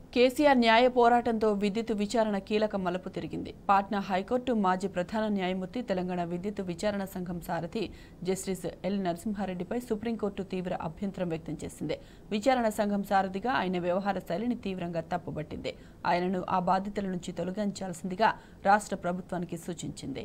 కేసీఆర్ న్యాయ పోరాటంతో విద్యుత్ విచారణ కీలక మలుపు తిరిగింది పాట్నా హైకోర్టు మాజీ ప్రధాన న్యాయమూర్తి తెలంగాణ విద్యుత్ విచారణ సంఘం సారథి జస్టిస్ ఎల్ నరసింహారెడ్డిపై సుప్రీంకోర్టు తీవ్ర అభ్యంతరం వ్యక్తం చేసింది విచారణ సంఘం సారథిగా ఆయన వ్యవహార శైలిని తీవ్రంగా తప్పుబట్టింది ఆయనను ఆ బాధ్యతల నుంచి తొలగించాల్సిందిగా రాష్ట్ర ప్రభుత్వానికి సూచించింది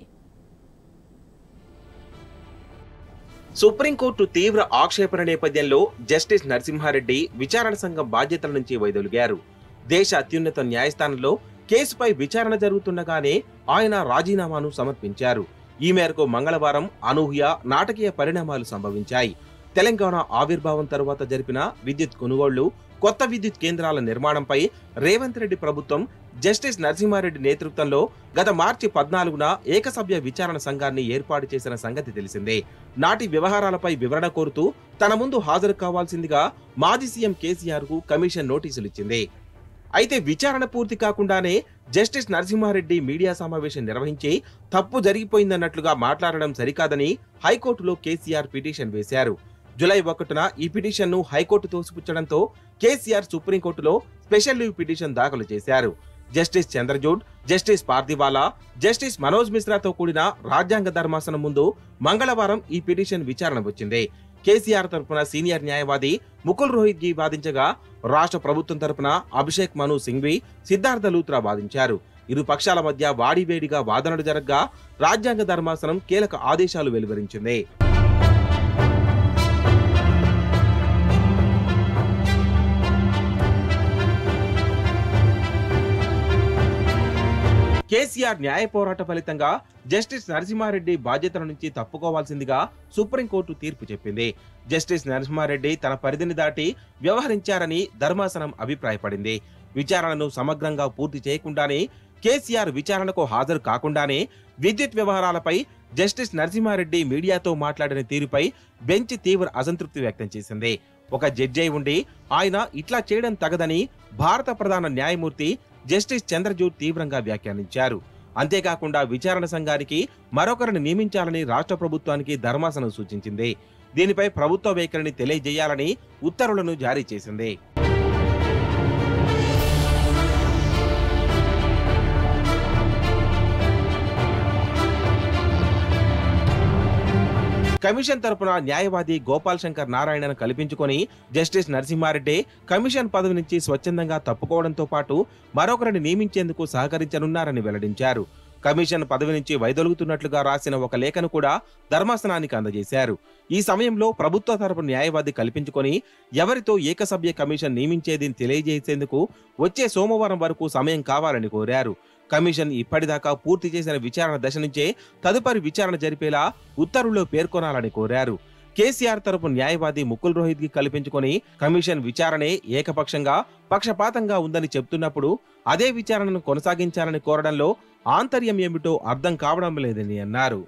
సుప్రీంకోర్టు తీవ్ర ఆక్షేపణ నేపథ్యంలో జస్టిస్ నరసింహారెడ్డి విచారణ సంఘం బాధ్యతల నుంచి వైదొలిగారు దేశ అత్యున్నత న్యాయస్థానంలో కేసుపై విచారణ జరుగుతుండగానే ఆయన రాజీనామాను సమర్పించారు ఈ మేరకు మంగళవారం అనూహ్య నాటకీయ పరిణామాలు సంభవించాయి తెలంగాణ ఆవిర్భావం తరువాత జరిపిన విద్యుత్ కొనుగోళ్లు కొత్త విద్యుత్ కేంద్రాల నిర్మాణంపై రేవంత్ రెడ్డి ప్రభుత్వం జస్టిస్ నరసింహారెడ్డి నేతృత్వంలో గత మార్చి పద్నాలుగున ఏకసభ్య విచారణ సంఘాన్ని ఏర్పాటు చేసిన సంగతి తెలిసిందే నాటి వ్యవహారాలపై వివరణ కోరుతూ తన ముందు హాజరు కావాల్సిందిగా మాజీ సీఎం కేసీఆర్ కు కమిషన్ నోటీసులు ఇచ్చింది అయితే విచారణ పూర్తి కాకుండానే జస్టిస్ నరసింహారెడ్డి మీడియా సమావేశం నిర్వహించి తప్పు జరిగిపోయిందన్నట్లుగా మాట్లాడడం సరికాదని హైకోర్టులో కేసీఆర్ పిటిషన్ వేశారు జులై ఒకటిన ఈ పిటిషన్ ను హైకోర్టు తోసిపుచ్చడంతో కేసీఆర్ సుప్రీంకోర్టులో స్పెషల్ లీవ్ పిటిషన్ దాఖలు చేశారు justice Chandrachud justice Pardiwala justice Manoj మిశ్రాతో కూడిన రాజ్యాంగ ధర్మాసనం ముందు మంగళవారం ఈ పిటిషన్ విచారణ వచ్చింది కేసీఆర్ తరపున సీనియర్ న్యాయవాది ముకుల్ రోహిత్ గి వాదించగా రాష్ట్ర ప్రభుత్వం తరపున అభిషేక్ మను సింఘ్వి సిద్ధార్థ లూత్రా వాదించారు ఇరు పక్షాల మధ్య వాడివేడిగా వాదనలు జరగ్గా రాజ్యాంగ ధర్మాసనం కీలక ఆదేశాలు వెలువరించింది కేసీఆర్ న్యాయ పోరాట ఫలితంగా జస్టిస్ నరసింహారెడ్డి బాధ్యతల నుంచి తప్పుకోవాల్సిందిగా సుప్రీంకోర్టు తీర్పు చెప్పింది జస్టిస్ నరసింహారెడ్డి తన పరిధిని దాటి వ్యవహరించారని ధర్మాసనం అభిప్రాయపడింది విచారణను సమగ్రంగా పూర్తి చేయకుండానే కేసీఆర్ విచారణకు హాజరు కాకుండానే విద్యుత్ వ్యవహారాలపై జస్టిస్ నరసింహారెడ్డి మీడియాతో మాట్లాడిన తీరుపై బెంచ్ తీవ్ర అసంతృప్తి వ్యక్తం చేసింది ఒక జడ్జి ఉండి ఆయన ఇట్లా చేయడం తగదని భారత ప్రధాన న్యాయమూర్తి జస్టిస్ చంద్రచూడ్ తీవ్రంగా వ్యాఖ్యానించారు అంతేకాకుండా విచారణ సంఘానికి మరొకరిని నియమించాలని రాష్ట్ర ప్రభుత్వానికి ధర్మాసనం సూచించింది దీనిపై ప్రభుత్వ వైఖరిని తెలియజేయాలని ఉత్తర్వులను జారీ చేసింది కమిషన్ తరపున న్యాయవాది గోపాల్ శంకర్ నారాయణను కల్పించుకొని జస్టిస్ నరసింహారెడ్డి కమిషన్ పదవి నుంచి స్వచ్ఛందంగా తప్పుకోవడంతో పాటు మరొకరిని నియమించేందుకు సహకరించనున్నారని వెల్లడించారు కమిషన్ పదవి నుంచి వైదొలుగుతున్నట్లుగా రాసిన ఒక లేఖను కూడా ధర్మాసనానికి అందజేశారు ఈ సమయంలో ప్రభుత్వ తరపు న్యాయవాది కల్పించుకొని ఎవరితో ఏకసభ్య కమిషన్ నియమించేది తెలియజేసేందుకు వచ్చే సోమవారం వరకు సమయం కావాలని కోరారు కమిషన్ ఇప్పటిదాకా పూర్తి చేసిన విచారణ దశ నుంచే తదుపరి విచారణ జరిపేలా ఉత్తర్వుల్లో పేర్కొనాలని కోరారు కేసీఆర్ తరపు న్యాయవాది ముకుల్ రోహిత్ కి కల్పించుకొని కమిషన్ విచారణే ఏకపక్షంగా పక్షపాతంగా ఉందని చెప్తున్నప్పుడు అదే విచారణను కొనసాగించాలని కోరడంలో ఆంతర్యం ఏమిటో అర్థం కావడం లేదని అన్నారు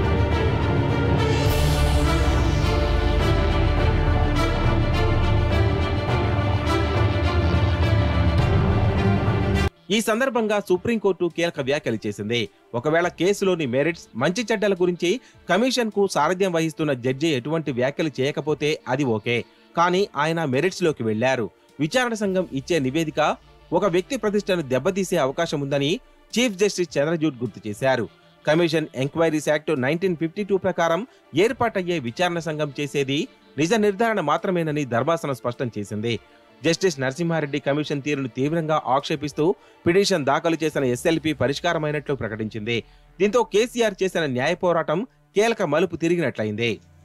ఈ సందర్భంగా సుప్రీంకోర్టు కీలక వ్యాఖ్యలు చేసింది ఒకవేళ కేసులోని మెరిట్స్ మంచి చెడ్డల గురించి కమిషన్ కు సారథ్యం వహిస్తున్న జడ్జి ఎటువంటి వ్యాఖ్యలు చేయకపోతే అది ఓకే కానీ ఆయన మెరిట్స్ లోకి వెళ్లారు విచారణ సంఘం ఇచ్చే నివేదిక ఒక వ్యక్తి ప్రతిష్టను దెబ్బతీసే అవకాశం ఉందని చీఫ్ జస్టిస్ చంద్రచూడ్ గుర్తు చేశారు commission enquiries act nineteen fifty two ప్రకారం ఏర్పాటయ్యే విచారణ సంఘం చేసేది నిజ నిర్ధారణ మాత్రమేనని ధర్మాసనం స్పష్టం చేసింది జస్టిస్ నరసింహారెడ్డి కమిషన్ తీరును తీవ్రంగా ఆక్షేపిస్తూ పిటిషన్ దాఖలు చేసిన ఎస్ఎల్పి పరిష్కారమైనట్లు ప్రకటించింది దీంతో కేసీఆర్ చేసిన న్యాయ పోరాటం కీలక మలుపు తిరిగినట్లయింది